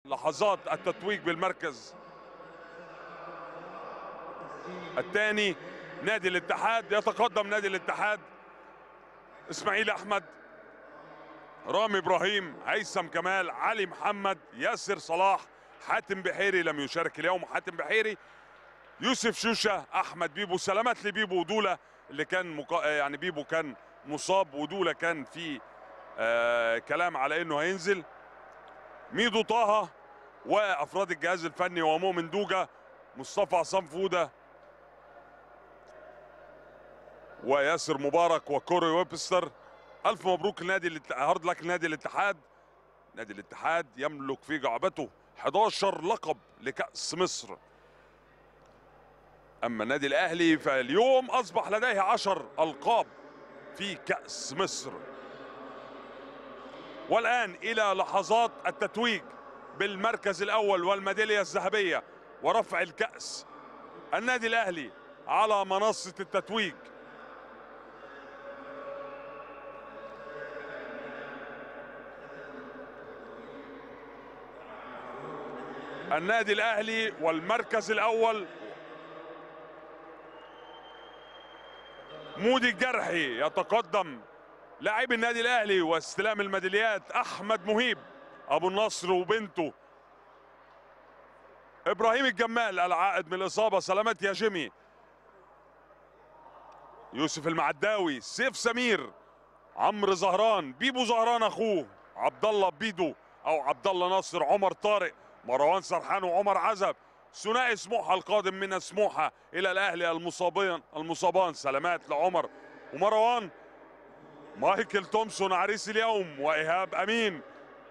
لحظات التتويج بالمركز الثاني نادي الاتحاد يتقدم نادي الاتحاد اسماعيل احمد رامي ابراهيم هيثم كمال علي محمد ياسر صلاح حاتم بحيري لم يشارك اليوم حاتم بحيري يوسف شوشه احمد بيبو سلامات لبيبو ودوله اللي كان مقا... يعني بيبو كان مصاب ودوله كان في آه كلام على انه هينزل ميدو طه وافراد الجهاز الفني ومؤمن دوجا مصطفى عصام فوده وياسر مبارك وكوري ويبستر الف مبروك لنادي الات- هارد لك لنادي الاتحاد نادي الاتحاد يملك في جعبته 11 لقب لكأس مصر اما النادي الاهلي فاليوم اصبح لديه 10 القاب في كأس مصر والان الى لحظات التتويج بالمركز الاول والميداليه الذهبيه ورفع الكأس النادي الاهلي على منصه التتويج النادي الاهلي والمركز الاول مودي الجرحي يتقدم لاعب النادي الاهلي واستلام الميداليات احمد مهيب ابو النصر وبنته ابراهيم الجمال العائد من الاصابه سلامات يا جيمي يوسف المعداوي سيف سمير عمرو زهران بيبو زهران اخوه عبد الله بيدو او عبد الله ناصر عمر طارق مروان سرحان وعمر عزب ثنائي سموحه القادم من سموحه الى الاهلي المصابين المصابان سلامات لعمر ومروان مايكل تومسون عريس اليوم وايهاب امين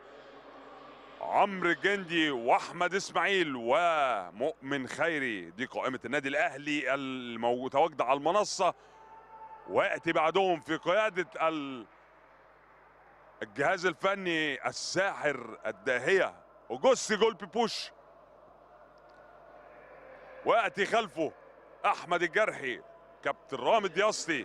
عمرو الجندي واحمد اسماعيل ومؤمن خيري دي قائمه النادي الاهلي المتواجده على المنصه وياتي بعدهم في قياده ال... الجهاز الفني الساحر الداهيه اوجوستي جولبي بوش وياتي خلفه احمد الجرحي كابتن رامي دياستي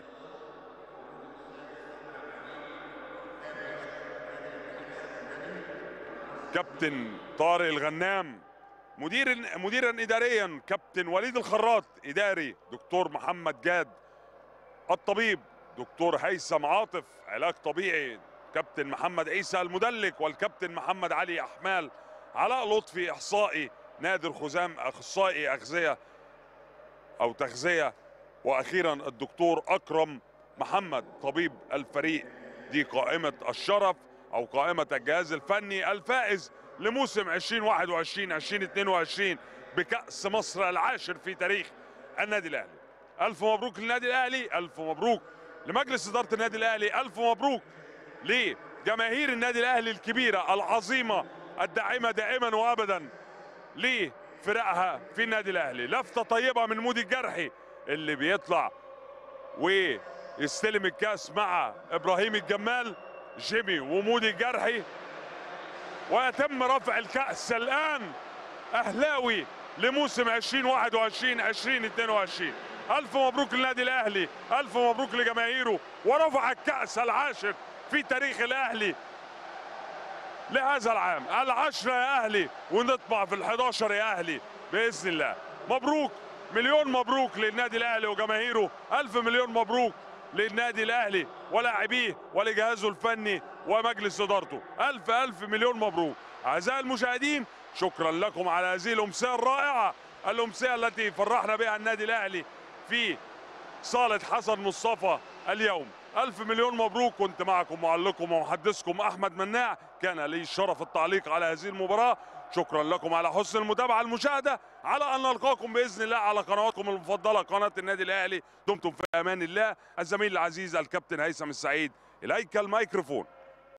كابتن طارق الغنام مدير مديرا اداريا كابتن وليد الخراط اداري دكتور محمد جاد الطبيب دكتور هيثم عاطف علاج طبيعي كابتن محمد عيسى المدلك والكابتن محمد علي احمال علاء لطفي احصائي نادر خزام اخصائي اغذيه او تغذيه واخيرا الدكتور اكرم محمد طبيب الفريق دي قائمه الشرف او قائمه الجهاز الفني الفائز لموسم 2021 2022 بكاس مصر العاشر في تاريخ النادي الاهلي الف مبروك للنادي الاهلي الف مبروك لمجلس اداره النادي الاهلي الف مبروك لجماهير النادي الاهلي الكبيره العظيمه الداعمه دائما وابدا لفرقها في النادي الاهلي لفته طيبه من مودي الجرحي اللي بيطلع ويستلم الكاس مع ابراهيم الجمال جيمي ومودي الجرحي ويتم رفع الكاس الان اهلاوي لموسم 2021 2022 الف مبروك للنادي الاهلي الف مبروك لجماهيره ورفع الكاس العاشر في تاريخ الاهلي لهذا العام العشرة يا اهلي ونطمع في ال11 يا اهلي باذن الله مبروك مليون مبروك للنادي الاهلي وجماهيره الف مليون مبروك للنادي الاهلي ولاعبيه ولجهازه الفني ومجلس ادارته الف الف مليون مبروك اعزائي المشاهدين شكرا لكم على هذه الامسيه الرائعه الامسيه التي فرحنا بها النادي الاهلي في صالة حسن مصطفى اليوم ألف مليون مبروك كنت معكم معلقكم ومحدثكم أحمد مناع كان لي الشرف التعليق على هذه المباراة شكرا لكم على حسن المتابعة المشاهدة على أن نلقاكم بإذن الله على قنواتكم المفضلة قناة النادي الأهلي دمتم في أمان الله الزميل العزيز الكابتن هيثم السعيد إليك الميكروفون